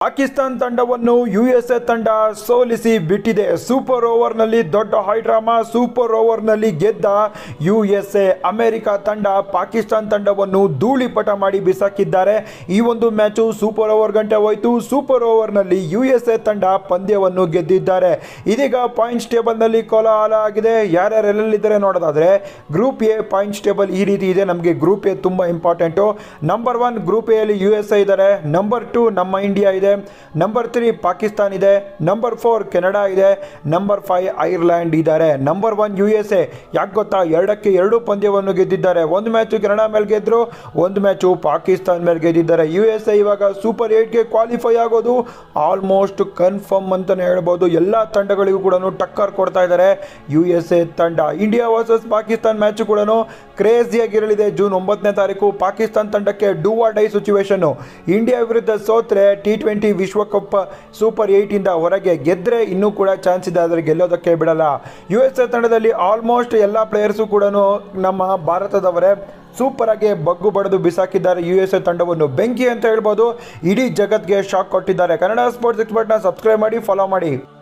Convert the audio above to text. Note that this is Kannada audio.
ಪಾಕಿಸ್ತಾನ್ ತಂಡವನ್ನು ಯು ಎಸ್ ಎ ತಂಡ ಸೋಲಿಸಿ ಬಿಟ್ಟಿದೆ ಸೂಪರ್ ಓವರ್ನಲ್ಲಿ ದೊಡ್ಡ ಹೈಡ್ರಾಮಾ ಸೂಪರ್ ಓವರ್ನಲ್ಲಿ ಗೆದ್ದ ಯು ಎಸ್ ಎ ಅಮೆರಿಕ ತಂಡ ಪಾಕಿಸ್ತಾನ್ ತಂಡವನ್ನು ಧೂಳಿಪಟ ಮಾಡಿ ಬಿಸಾಕಿದ್ದಾರೆ ಈ ಒಂದು ಮ್ಯಾಚು ಸೂಪರ್ ಓವರ್ ಗಂಟೆ ಹೋಯಿತು ಸೂಪರ್ ಓವರ್ನಲ್ಲಿ ಯು ಎಸ್ ಎ ತಂಡ ಪಂದ್ಯವನ್ನು ಗೆದ್ದಿದ್ದಾರೆ ಇದೀಗ ಪಾಯಿಂಟ್ಸ್ ಟೇಬಲ್ನಲ್ಲಿ ಕೋಲಾಹಲ ಆಗಿದೆ ಯಾರ್ಯಾರು ಎಲ್ಲೆಲ್ಲಿದ್ದಾರೆ ನೋಡೋದಾದ್ರೆ ಗ್ರೂಪ್ ಎ ಪಾಯಿಂಟ್ಸ್ ಟೇಬಲ್ ಈ ರೀತಿ ಇದೆ ನಮಗೆ ಗ್ರೂಪ್ ಎ ತುಂಬ ಇಂಪಾರ್ಟೆಂಟು ನಂಬರ್ ಒನ್ ಗ್ರೂಪ್ ಎಲ್ಲಿ ಯು ಎಸ್ ಎ ಇದ್ದಾರೆ ನಂಬರ್ ಟು ನಮ್ಮ ಇಂಡಿಯಾ ಇದೆ ನಂಬರ್ ತ್ರೀ ಪಾಕಿಸ್ತಾನ್ ಇದೆ ನಂಬರ್ ಫೋರ್ ಕೆನಡಾ ಇದೆ ನಂಬರ್ ಫೈವ್ ಐರ್ಲ್ಯಾಂಡ್ ಇದ್ದಾರೆ number one U S A ಯಾಕೆ ಗೊತ್ತಾ ಎರಡಕ್ಕೆ ಎರಡು ಪಂದ್ಯವನ್ನು ಗೆದ್ದಿದ್ದಾರೆ ಒಂದು ಮ್ಯಾಚು ಕೆನಡಾ ಮೇಲೆ ಗೆದ್ದರು ಒಂದು ಮ್ಯಾಚು ಪಾಕಿಸ್ತಾನ್ ಮೇಲೆ ಗೆದ್ದಿದ್ದಾರೆ ಯು ಎಸ್ ಎ ಇವಾಗ ಸೂಪರ್ ಏಟ್ಗೆ ಕ್ವಾಲಿಫೈ ಆಗೋದು ಆಲ್ಮೋಸ್ಟ್ ಕನ್ಫರ್ಮ್ ಅಂತಲೇ ಹೇಳ್ಬೋದು ಎಲ್ಲ ತಂಡಗಳಿಗೂ ಕೂಡ ಟಕ್ಕರ್ ಕೊಡ್ತಾ ಇದ್ದಾರೆ ಯು ಎಸ್ ಎ ತಂಡ ಇಂಡಿಯಾ ವರ್ಸಸ್ ಪಾಕಿಸ್ತಾನ್ ಮ್ಯಾಚು ಕೂಡ ಕ್ರೇಜಿಯಾಗಿರಲಿದೆ ಜೂನ್ ಒಂಬತ್ತನೇ ತಾರೀಕು ಪಾಕಿಸ್ತಾನ್ ತಂಡಕ್ಕೆ ಡೂ ಆರ್ ಡೈ ಸಿಚುವೇಶನ್ನು ಇಂಡಿಯಾ ವಿರುದ್ಧ ಸೋತ್ರೆ ಟಿ ಟ್ವೆಂಟಿ ವಿಶ್ವಕಪ್ ಸೂಪರ್ ಏಯ್ಟಿಂದ ಹೊರಗೆ ಗೆದ್ದರೆ ಇನ್ನೂ ಕೂಡ ಚಾನ್ಸ್ ಇದೆ ಆದರೆ ಗೆಲ್ಲೋದಕ್ಕೆ ಬಿಡಲ್ಲ ಯು ಎಸ್ ಎ ತಂಡದಲ್ಲಿ ಆಲ್ಮೋಸ್ಟ್ ಎಲ್ಲ ಪ್ಲೇಯರ್ಸು ಕೂಡ ನಮ್ಮ ಭಾರತದವರೇ ಸೂಪರ್ ಆಗಿ ಬಗ್ಗು ಬಡಿದು ಬಿಸಾಕಿದ್ದಾರೆ ಯು ಎಸ್ ಎ ತಂಡವನ್ನು ಬೆಂಕಿ ಅಂತ ಹೇಳ್ಬೋದು ಇಡೀ ಜಗತ್ಗೆ ಶಾಕ್ ಕೊಟ್ಟಿದ್ದಾರೆ ಕನ್ನಡ ಸ್ಪೋರ್ಟ್ಸ್ ಎಕ್ಸ್ಪರ್ಟ್ನ ಸಬ್ಸ್ಕ್ರೈಬ್ ಮಾಡಿ ಫಾಲೋ ಮಾಡಿ